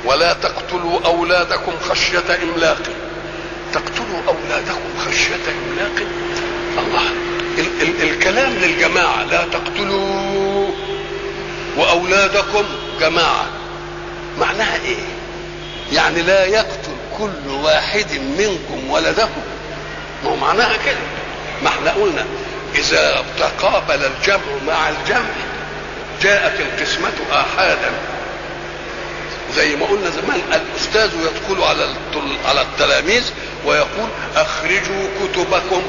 ولا تقتلوا اولادكم خشيه املاق تقتلوا اولادكم خشيه املاق الله ال- ال- الكلام للجماعه لا تقتلوا واولادكم جماعه معناها ايه يعني لا يقتل كل واحد منكم ولده ما هو معناها كده ما احنا قلنا اذا تقابل الجمع مع الجمع جاءت القسمة آحادا زي ما قلنا زمان الأستاذ يدخل على الطل- على التلاميذ ويقول أخرجوا كتبكم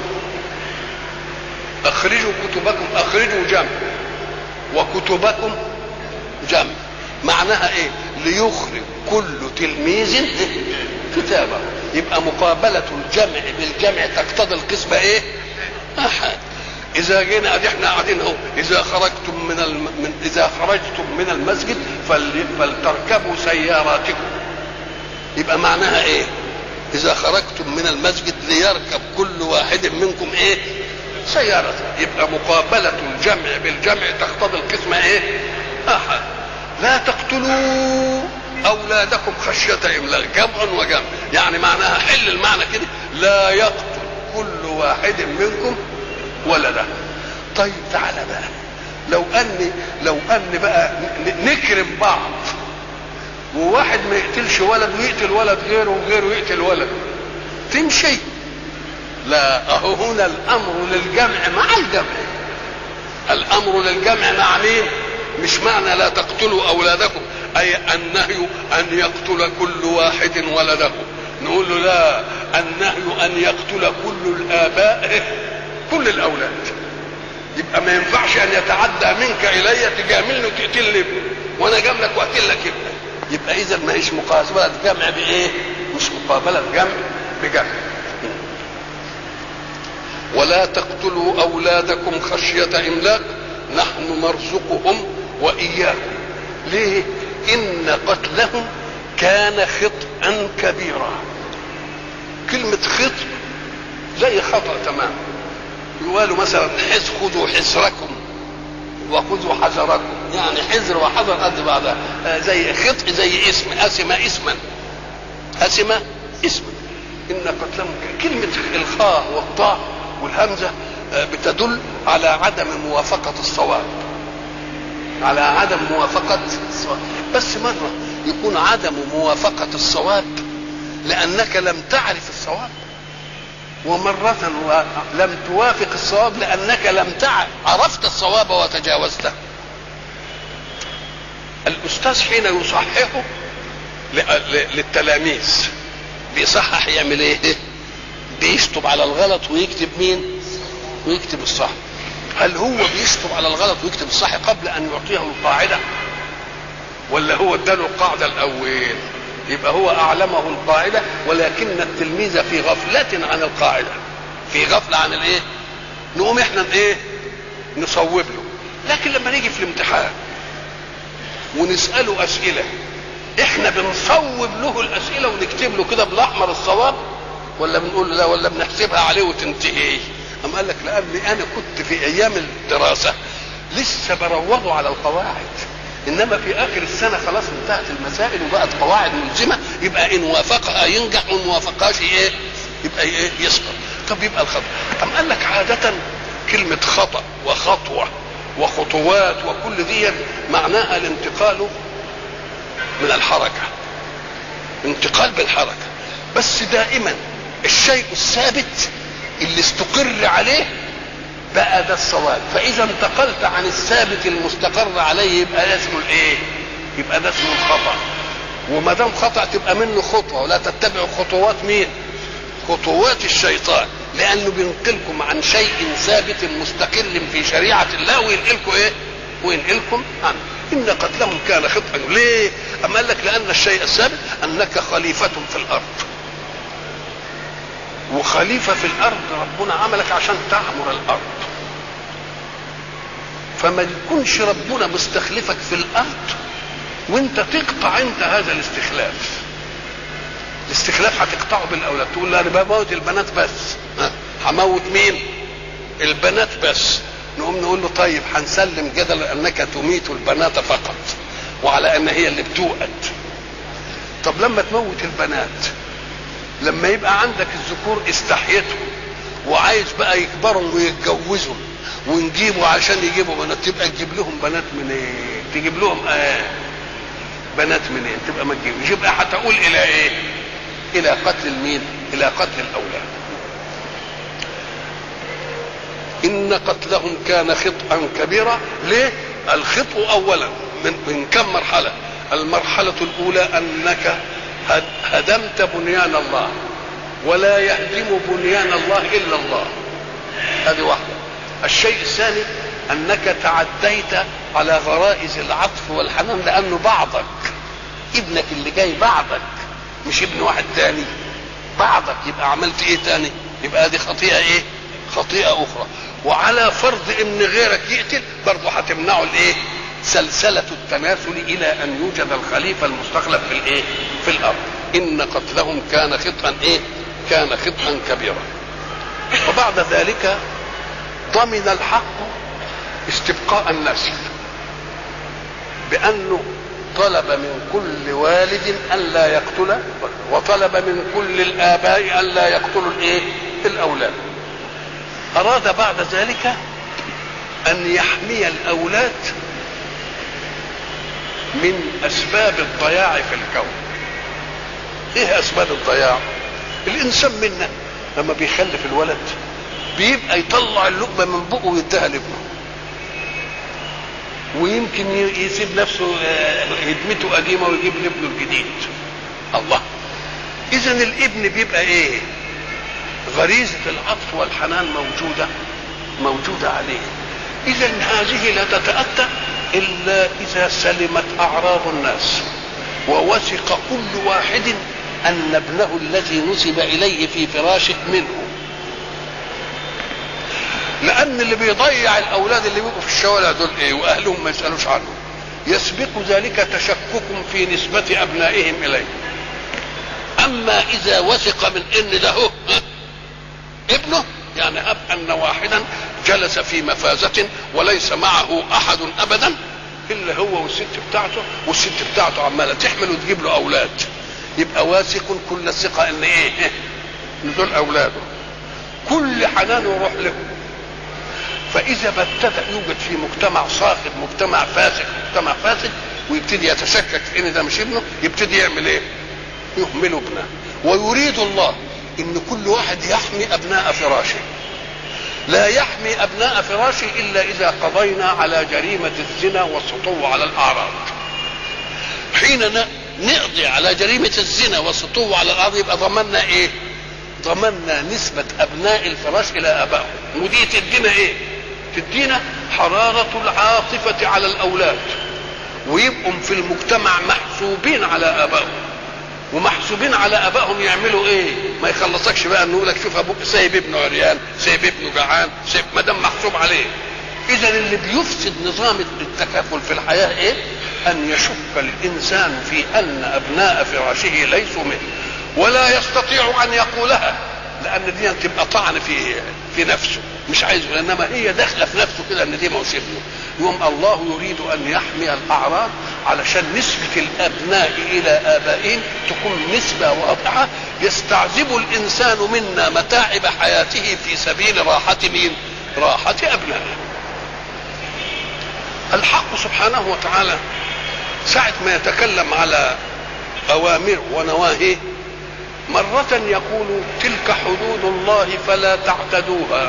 أخرجوا كتبكم أخرجوا جمع وكتبكم جمع معناها إيه؟ ليخرج كل تلميذ كتابه يبقى مقابلة الجمع بالجمع تقتضي القسمة إيه؟ أحد إذا جينا أدي إحنا قاعدين أهو إذا خرجتم من الم... من إذا خرجتم من المسجد فل... فلتركبوا سياراتكم يبقى معناها إيه؟ إذا خرجتم من المسجد ليركب كل واحد منكم إيه؟ سيارة يبقى مقابلة الجمع بالجمع تقتضي القسمة إيه؟ أحد لا تقتلوا أولادكم خشية إملاق جمع وجمع يعني معناها حل المعنى كده لا يقتل كل واحد منكم ولده طيب تعالى بقى لو ان لو ان بقى ن- نكرم بعض وواحد ما يقتلش ولد ويقتل ولد غيره وغيره يقتل ولد تمشي لا اهو هنا الامر للجمع مع الجمع الامر للجمع مع مين مش معنى لا تقتلوا اولادكم اي النهي ان يقتل كل واحد ولده نقول له لا النهي ان يقتل كل الاباء كل الاولاد يبقى ما ينفعش ان يتعدى منك الي تجاملني وتقتل لي ابني وانا جاملك واقتل لك ابنك يبقى اذا ما هيش مقابله جمع بايه مش مقابله جمع بجمع ولا تقتلوا اولادكم خشيه املاق نحن نرزقهم واياكم ليه ان قتلهم كان خطئا كبيرا كلمه خطء زي خطا تمام يقالوا مثلا حز خذوا حذركم وخذوا حذركم يعني حذر وحذر قد بعضها آه زي خطء زي اسم اسم اسما اسم اسما ان قتلهم كلمه الخاء والطاء والهمزه آه بتدل على عدم موافقه الصواب على عدم موافقه الصواب بس مره يكون عدم موافقه الصواب لانك لم تعرف الصواب ومرة لم توافق الصواب لأنك لم تعرف عرفت الصواب وتجاوزته الأستاذ حين يصححه للتلاميذ بيصحح يعمل ايه بيشطب على الغلط ويكتب مين ويكتب الصح هل هو بيشطب على الغلط ويكتب الصح قبل ان يعطيه القاعده ولا هو اداله القاعده الاول يبقى هو اعلمه القاعده ولكن التلميذ في غفله عن القاعده في غفله عن الايه نقوم احنا ايه نصوب له لكن لما نيجي في الامتحان ونساله اسئله احنا بنصوب له الاسئله ونكتب له كده بالاحمر الصواب ولا بنقول له لا ولا بنحسبها عليه وتنتهي أم قال لك لاني انا كنت في ايام الدراسه لسه بروضه على القواعد انما في اخر السنه خلاص انتهت المسائل وبقت قواعد ملزمه يبقى ان وافقها ينجح وان وافقهاش ايه يبقى ايه يسقط طب يبقى الخطا أم قال لك عاده كلمه خطا وخطوه وخطوات وكل دي معناها الانتقال من الحركه انتقال بالحركه بس دائما الشيء الثابت اللي استقر عليه بقى ده الصواب فاذا انتقلت عن الثابت المستقر عليه يبقى ده اسمه الايه يبقى ده اسمه الخطا وما دام خطا تبقى منه خطوه ولا تتبعوا خطوات مين خطوات الشيطان لانه بينقلكم عن شيء ثابت مستقر في شريعه الله وينقلكم ايه وينقلكم عنه ان قتلهم كان خطا ليه اما قال لك لان الشيء الثابت انك خليفه في الارض وخليفة في الأرض ربنا عملك عشان تعمر الأرض فما يكونش ربنا مستخلفك في الأرض وانت تقطع انت هذا الاستخلاف الاستخلاف هتقطعه بالاولاد تقول لا انا بموت البنات بس هموت مين البنات بس نقوم نقول له طيب هنسلم جدل انك تميت البنات فقط وعلى ان هي اللي بتوأد طب لما تموت البنات لما يبقى عندك الذكور استحيتهم وعايز بقى يكبروا ويتجوزوا ونجيبوا عشان يجيبوا بنات تبقى تجيب لهم بنات من ايه؟ تجيب لهم آه بنات من ايه؟ تبقى ما تجيبش يبقى هتقول الى ايه؟ الى قتل المين؟ الى قتل الاولاد. ان قتلهم كان خطئا كبيرا، ليه؟ الخطء اولا من من كم مرحله؟ المرحله الاولى انك هدمت بنيان الله ولا يهدم بنيان الله الا الله. هذه واحده. الشيء الثاني انك تعديت على غرائز العطف والحنان لانه بعضك ابنك اللي جاي بعضك مش ابن واحد تاني بعضك يبقى عملت ايه تاني يبقى دي خطيئه ايه خطيئه اخرى وعلى فرض ان غيرك يقتل برضه هتمنعه الايه سلسلة التناسل إلى أن يوجد الخليفة المستخلف في الإيه؟ في الأرض. إن قتلهم كان خطأ إيه؟ كان خطأ كبيرا. وبعد ذلك ضمن الحق استبقاء النسل بأنه طلب من كل والد ألا يقتل وطلب من كل الآباء ألا يقتلوا الإيه؟ الأولاد أراد بعد ذلك أن يحمي الأولاد من أسباب الضياع في الكون إيه أسباب الضياع؟ الإنسان منا لما بيخلف الولد بيبقى يطلع اللقمة من بقه ويديها لابنه ويمكن يسيب نفسه هدمته قديمه ويجيب لابنه الجديد الله اذا الابن بيبقى ايه غريزه العطف والحنان موجوده موجوده عليه اذا هذه لا تتاتى الا اذا سلمت اعراض الناس ووثق كل واحد ان ابنه الذي نسب اليه في فراشه منه لان اللي بيضيع الاولاد اللي بيبقوا في الشوارع دول ايه واهلهم ما يسالوش عنهم يسبق ذلك تشكك في نسبة أبنائهم إليه أما إذا وثق من إن ده هو ابنه يعني هب أن واحدا جلس في مفازة وليس معه أحد أبدا إلا هو والست بتاعته والست بتاعته عمالة تحمل وتجيب له أولاد يبقى واثق كل الثقة إن إيه إن دول أولاده كل حنان يروح لهم فاذا ابتدى يوجد في مجتمع صاخب مجتمع فاسق مجتمع فاسد ويبتدي يتشكك في ان ده مش ابنه يبتدي يعمل ايه يهمل ابنه ويريد الله ان كل واحد يحمي ابناء فراشه لا يحمي ابناء فراشه الا اذا قضينا على جريمه الزنا والسطو على الاعراض حين نقضي على جريمه الزنا والسطو على الاعراض يبقى ضمننا ايه ضمننا نسبة أبناء الفراش إلى آبائهم ودي تدينا إيه؟ تدينا حرارة العاطفة على الأولاد ويبقوا في المجتمع محسوبين على آبائهم ومحسوبين على ابائهم يعملوا ايه؟ ما يخلصكش بقى انه لك شوف ابوك سايب ابنه عريان، سايب ابنه جعان، سايب ما دام محسوب عليه. اذا اللي بيفسد نظام التكافل في الحياه ايه؟ ان يشك الانسان في ان ابناء فراشه ليسوا منه. ولا يستطيع ان يقولها لان دي تبقى طعن في في نفسه مش عايزه انما هي داخله في نفسه كده ان دي ما ابنه يوم الله يريد ان يحمي الاعراض علشان نسبه الابناء الى ابائهم تكون نسبه واضحه يستعذب الانسان منا متاعب حياته في سبيل راحه مين؟ راحه ابنائه. الحق سبحانه وتعالى ساعة ما يتكلم على أوامر ونواهيه مرة يقول تلك حدود الله فلا تعتدوها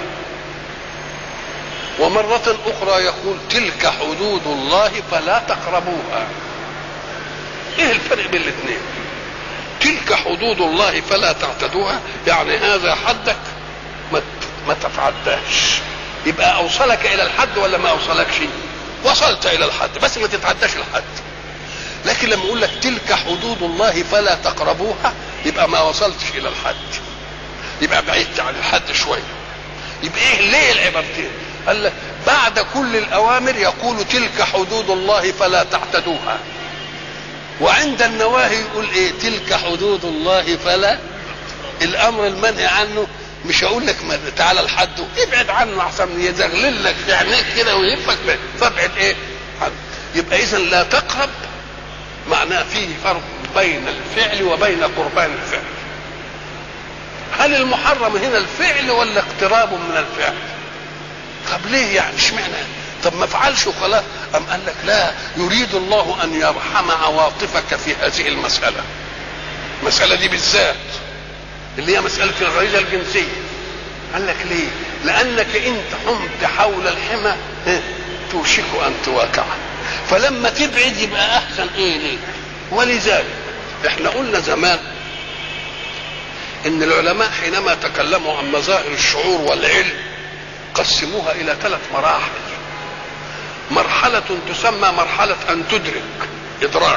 ومرة أخرى يقول تلك حدود الله فلا تقربوها إيه الفرق بين الاثنين تلك حدود الله فلا تعتدوها يعني هذا حدك ما ما تتعداش يبقى أوصلك إلى الحد ولا ما أوصلكش وصلت إلى الحد بس ما تتعداش الحد لكن لما يقول لك تلك حدود الله فلا تقربوها يبقى ما وصلتش الى الحد يبقى بعدت عن الحد شويه يبقى ايه ليه العبارتين قال لك بعد كل الاوامر يقول تلك حدود الله فلا تعتدوها وعند النواهي يقول ايه تلك حدود الله فلا الامر المنهي عنه مش هقول لك تعالى لحده ابعد عنه احسن يزغلل لك في عينيك كده ويهفك فابعد ايه عنه يبقى اذا لا تقرب معناه فيه فرق بين الفعل وبين قربان الفعل هل المحرم هنا الفعل ولا اقتراب من الفعل طب ليه يعني اشمعنى طب ما افعلش وخلاص ام قال لك لا يريد الله ان يرحم عواطفك في هذه المساله المساله دي بالذات اللي هي مساله الغريزه الجنسيه قال لك ليه لانك ان حمت حول الحمى توشك ان تواقع فلما تبعد يبقى احسن ايه ليك ولذلك احنا قلنا زمان ان العلماء حينما تكلموا عن مظاهر الشعور والعلم قسموها الى ثلاث مراحل مرحلة تسمى مرحلة أن تدرك إدراك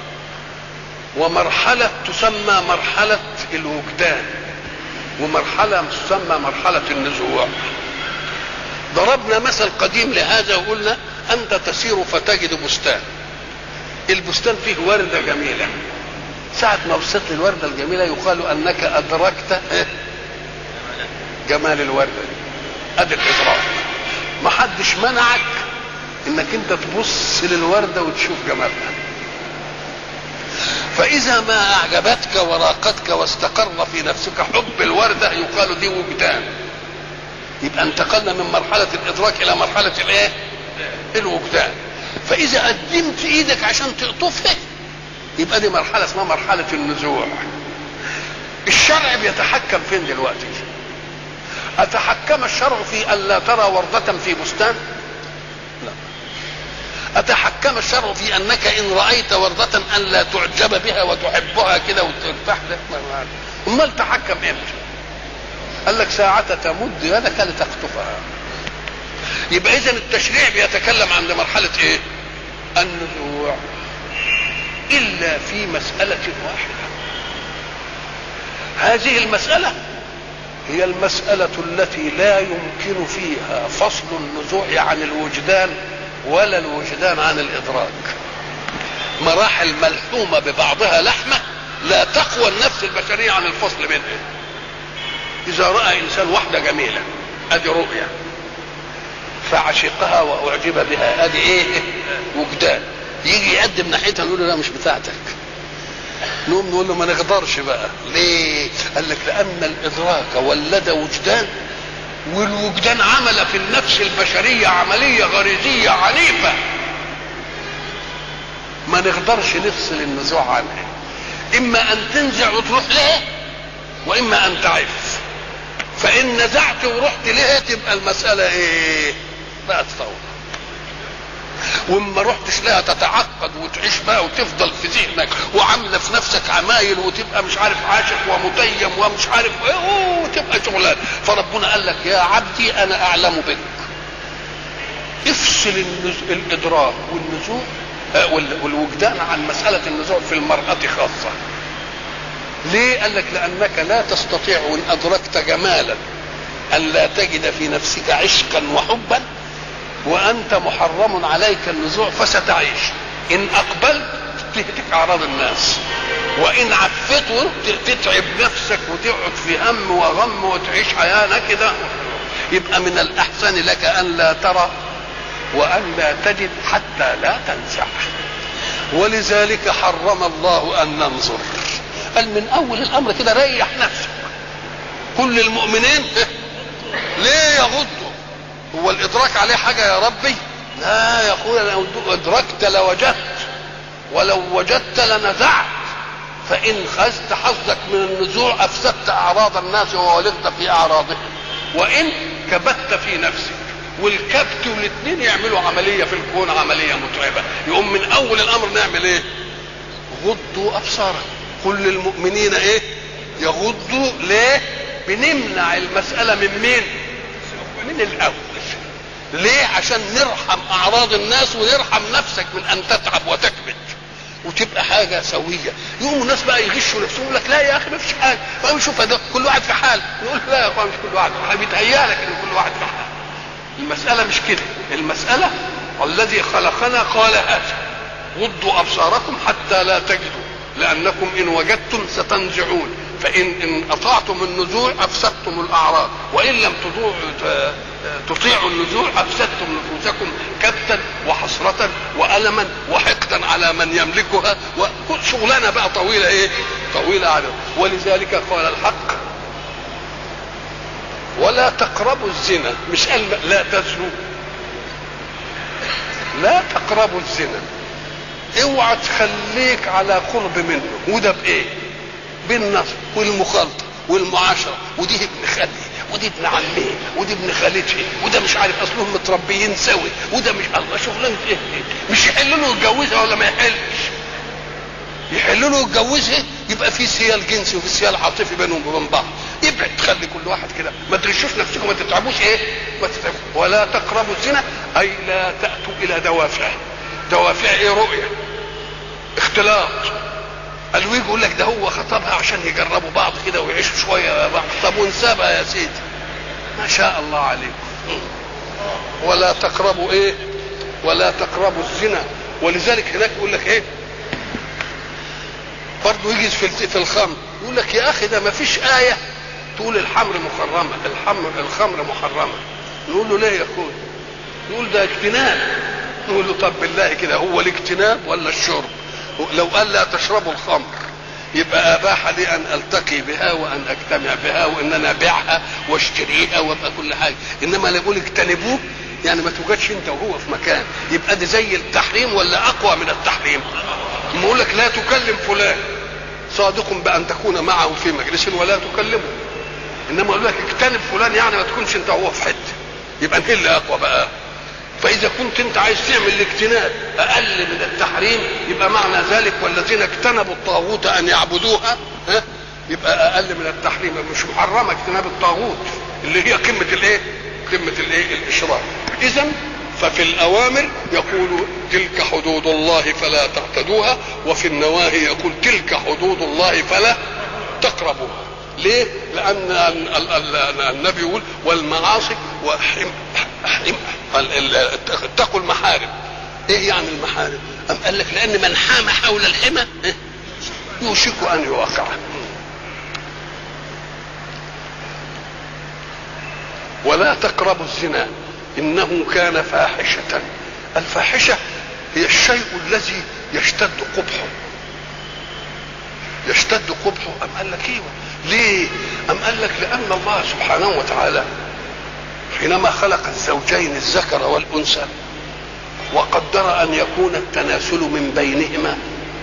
ومرحلة تسمى مرحلة الوجدان ومرحلة تسمى مرحلة النزوع ضربنا مثل قديم لهذا وقلنا أنت تسير فتجد بستان البستان فيه وردة جميلة ساعة ما وصلت للوردة الجميلة يقال أنك أدركت جمال الوردة دي أدي الإدراك ما حدش منعك انك انت تبص للورده وتشوف جمالها فاذا ما اعجبتك وراقتك واستقر في نفسك حب الورده يقال دي وجدان يبقى انتقلنا من مرحله الادراك الى مرحله الايه الوجدان فاذا قدمت ايدك عشان تقطفها يبقى دي مرحله اسمها مرحله النزوع الشرع بيتحكم فين دلوقتي اتحكم الشرع في ان لا ترى ورده في بستان أتحكم الشرع في أنك إن رأيت وردة أن لا تعجب بها وتحبها كده وترتاح لك أمال تحكم إمتى؟ قال لك ساعة تمد يدك لتخطفها يبقى إذا التشريع بيتكلم عند مرحلة إيه؟ النزوع إلا في مسألة واحدة هذه المسألة هي المسألة التي لا يمكن فيها فصل النزوع عن الوجدان ولا الوجدان عن الادراك مراحل ملحومه ببعضها لحمه لا تقوى النفس البشريه عن الفصل منها اذا راى انسان واحده جميله ادي رؤيه فعشقها واعجب بها ادي ايه وجدان يجي يقدم ناحيتها نقول له لا مش بتاعتك نقوم نقول له ما نقدرش بقى ليه قال لك لان الادراك ولد وجدان والوجدان عمل في النفس البشرية عملية غريزية عنيفة ما نقدرش نفصل النزوع عنها إما أن تنزع وتروح لها وإما أن تعف فإن نزعت ورحت لها تبقى المسألة إيه؟ بقت فوضى وما رحتش لها تتعقد وتعيش بقى وتفضل في ذهنك وعامله في نفسك عمايل وتبقى مش عارف عاشق ومتيم ومش عارف ايه وتبقى شغلان فربنا قال لك يا عبدي انا اعلم بك افصل النز... الادراك والنزوع والوجدان عن مساله النزوع في المراه خاصه ليه قال لك لانك لا تستطيع ان ادركت جمالا ان لا تجد في نفسك عشقا وحبا وانت محرم عليك النزوع فستعيش ان اقبلت تهتك اعراض الناس وان عفيت تتعب نفسك وتقعد في هم وغم وتعيش حياه كده يبقى من الاحسن لك ان لا ترى وان لا تجد حتى لا تنزع ولذلك حرم الله ان ننظر قال من اول الامر كده ريح نفسك كل المؤمنين ليه يغضوا هو الادراك عليه حاجه يا ربي لا يا اخويا لو ادركت لوجدت ولو وجدت لنزعت فان خذت حظك من النزوع افسدت اعراض الناس وولدت في اعراضهم وان كبت في نفسك والكبت والاثنين يعملوا عمليه في الكون عمليه متعبه يقوم من اول الامر نعمل ايه غضوا ابصارك كل المؤمنين ايه يغضوا ليه بنمنع المساله من مين من الاول ليه عشان نرحم اعراض الناس ونرحم نفسك من ان تتعب وتكبت وتبقى حاجه سويه يقوموا الناس بقى يغشوا نفسهم يقول لك لا يا اخي ما فيش حاجه فقوم شوف ده كل واحد في حال يقول لا يا اخوان مش كل واحد في حال بيتهيأ لك ان كل واحد في حال المساله مش كده المساله الذي خلقنا قال هذا غضوا ابصاركم حتى لا تجدوا لانكم ان وجدتم ستنزعون فان ان اطعتم النزوع افسدتم الاعراض وان لم تطيعوا تطيعوا النزوع افسدتم نفوسكم كبتا وحسرة والما وحقدا على من يملكها وشغلانه بقى طويله ايه؟ طويله على ولذلك قال الحق ولا تقربوا الزنا مش قال لا تزنوا لا تقربوا الزنا اوعى تخليك على قرب منه وده بايه؟ بالنصر والمخالطه والمعاشره ودي ابن خالي ودي ابن عمه ودي ابن خالتي وده مش عارف اصلهم متربيين سوي وده مش الله شغلانه ايه مش يحل له يتجوزها ولا ما يحلش يحل له يتجوزها يبقى في سيال جنسي وفي سيال عاطفي بينهم وبين بعض يبعد تخلي كل واحد كده ما تغشوش نفسكم ما تتعبوش ايه ما تتعبوش ولا تقربوا الزنا اي لا تاتوا الى دوافعه دوافع ايه رؤيه اختلاط قالوا يجي يقول لك ده هو خطبها عشان يجربوا بعض كده ويعيشوا شويه بعض طب ونسابها يا سيدي ما شاء الله عليكم ولا تقربوا ايه ولا تقربوا الزنا ولذلك هناك يقول لك ايه برضه يجي في في الخمر يقول لك يا اخي ده ما فيش ايه تقول الحمر محرمه الحمر الخمر محرمه نقول له ليه يا اخوي يقول ده اجتناب نقول له طب بالله كده هو الاجتناب ولا الشرب لو قال لا تشربوا الخمر يبقى اباح لي ان التقي بها وان اجتمع بها وان انا ابيعها واشتريها وابقى كل حاجه انما اللي يقول اجتنبوه يعني ما توجدش انت وهو في مكان يبقى ده زي التحريم ولا اقوى من التحريم ما اقول لك لا تكلم فلان صادق بان تكون معه في مجلس ولا تكلمه انما اقول لك اجتنب فلان يعني ما تكونش انت وهو في حته يبقى انت اللي اقوى بقى فاذا كنت انت عايز تعمل الاجتناب اقل من التحريم يبقى معنى ذلك والذين اجتنبوا الطاغوت ان يعبدوها ها يبقى اقل من التحريم مش محرمه اجتناب الطاغوت اللي هي قمه الايه؟ قمه الايه؟ الاشراك اذا ففي الاوامر يقول تلك حدود الله فلا تعتدوها وفي النواهي يقول تلك حدود الله فلا تقربوها ليه؟ لأن النبي يقول والمعاصي وحم حم اتقوا المحارم. إيه يعني المحارم؟ أم قال لك لأن من حام حول الحمى يوشك أن يوقع. ولا تقربوا الزنا إنه كان فاحشة. الفاحشة هي الشيء الذي يشتد قبحه. يشتد قبحه أم قال لك ايوه ليه؟ أم قال لك لأن الله سبحانه وتعالى حينما خلق الزوجين الذكر والأنثى وقدر أن يكون التناسل من بينهما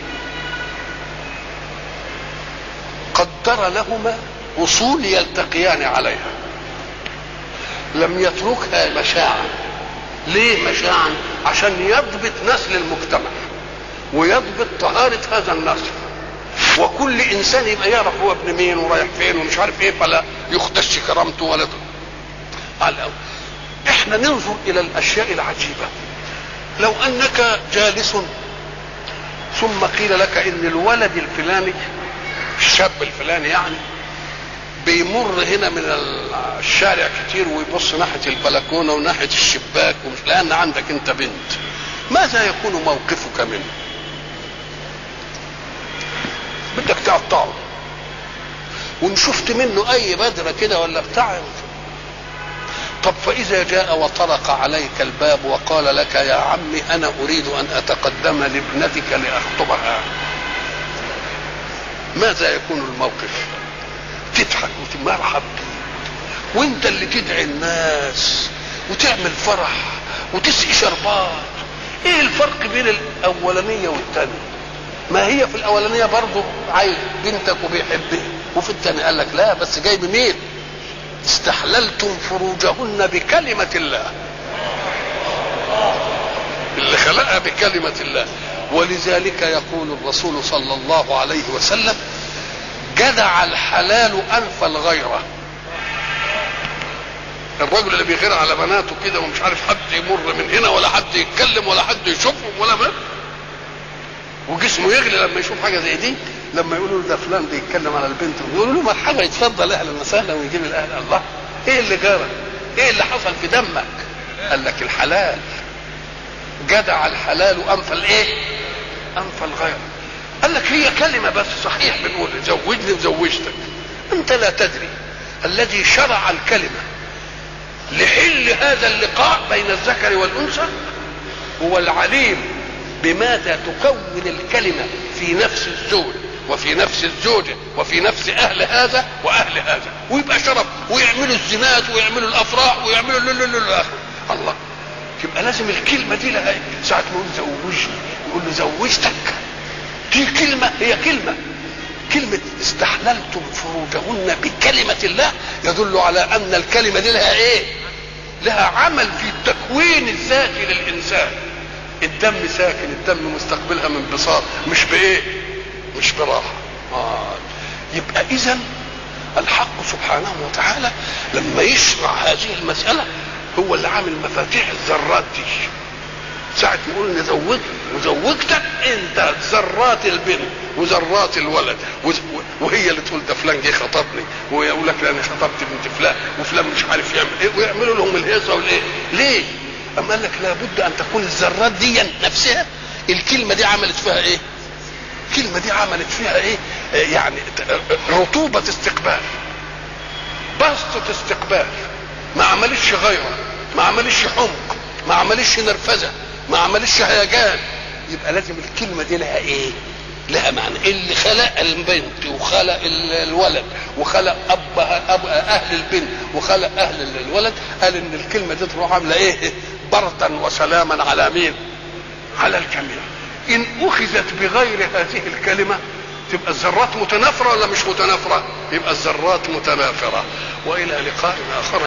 قدر لهما أصول يلتقيان عليها لم يتركها مشاعا ليه مشاعا عشان يضبط نسل المجتمع ويضبط طهارة هذا النسل وكل انسان يبقى يعرف هو ابن مين ورايح فين ومش عارف ايه فلا يخدش كرامته ولا على الأول. احنا ننظر الى الاشياء العجيبه لو انك جالس ثم قيل لك ان الولد الفلاني الشاب الفلاني يعني بيمر هنا من الشارع كتير ويبص ناحيه البلكونه وناحيه الشباك ومش لان عندك انت بنت ماذا يكون موقفك منه بدك تقطعه وان شفت منه اي بدرة كده ولا بتاع طب فاذا جاء وطرق عليك الباب وقال لك يا عمي انا اريد ان اتقدم لابنتك لاخطبها ماذا يكون الموقف تضحك وتمرحب وانت اللي تدعي الناس وتعمل فرح وتسقي شربات ايه الفرق بين الاولانيه والثانيه ما هي في الاولانيه برضه عايز بنتك وبيحبها وفي الثانيه قال لك لا بس جاي بمين استحللتم فروجهن بكلمه الله اللي خلقها بكلمه الله ولذلك يقول الرسول صلى الله عليه وسلم جدع الحلال انف الغيره الرجل اللي بيغير على بناته كده ومش عارف حد يمر من هنا ولا حد يتكلم ولا حد يشوفه ولا ما وجسمه يغلي لما يشوف حاجه زي دي لما يقولوا له ده فلان بيتكلم على البنت يقولوا له مرحبا يتفضل اهلا وسهلا ويجيب الاهل الله ايه اللي جرى؟ ايه اللي حصل في دمك؟ قال لك الحلال جدع الحلال انف الايه؟ انف الغير قال لك هي كلمه بس صحيح بنقول زوجني وزوجتك انت لا تدري الذي شرع الكلمه لحل هذا اللقاء بين الذكر والانثى هو العليم بماذا تكون الكلمه في نفس الزوج وفي نفس الزوجة وفي نفس أهل هذا وأهل هذا ويبقى شرف ويعملوا الزنات ويعملوا الأفراح ويعملوا للآخر الله يبقى لازم الكلمة دي لها ساعة ما يقول زوجني يقول له زوجتك دي كلمة هي كلمة كلمة استحللتم فروجهن بكلمة الله يدل على أن الكلمة دي لها إيه؟ لها عمل في التكوين الذاتي للإنسان الدم ساكن الدم مستقبلها من بساط مش بإيه؟ مش براحة آه. يبقى إذا الحق سبحانه وتعالى لما يشرع هذه المسألة هو اللي عامل مفاتيح الذرات دي ساعة يقول نزوج وزوجتك انت ذرات البنت وذرات الولد وهي اللي تقول ده فلان جه خطبني ويقول لك انا خطبت بنت فلان وفلان مش عارف يعمل ايه ويعملوا لهم الهيصه والايه ليه؟ اما قال لك لابد ان تكون الذرات دي نفسها الكلمه دي عملت فيها ايه؟ الكلمه دي عملت فيها ايه؟ يعني رطوبه استقبال بسطه استقبال ما عملش غيره ما عملش حمق ما عملش نرفزه ما عملش هيجان يبقى لازم الكلمه دي لها ايه؟ لها معنى اللي خلق البنت وخلق الولد وخلق اب اب اهل البنت وخلق اهل الولد قال ان الكلمه دي تروح عامله ايه؟ بردا وسلاما على مين؟ على الجميع. ان اخذت بغير هذه الكلمه تبقى الذرات متنافره ولا مش متنافره؟ يبقى الذرات متنافره والى لقاء اخر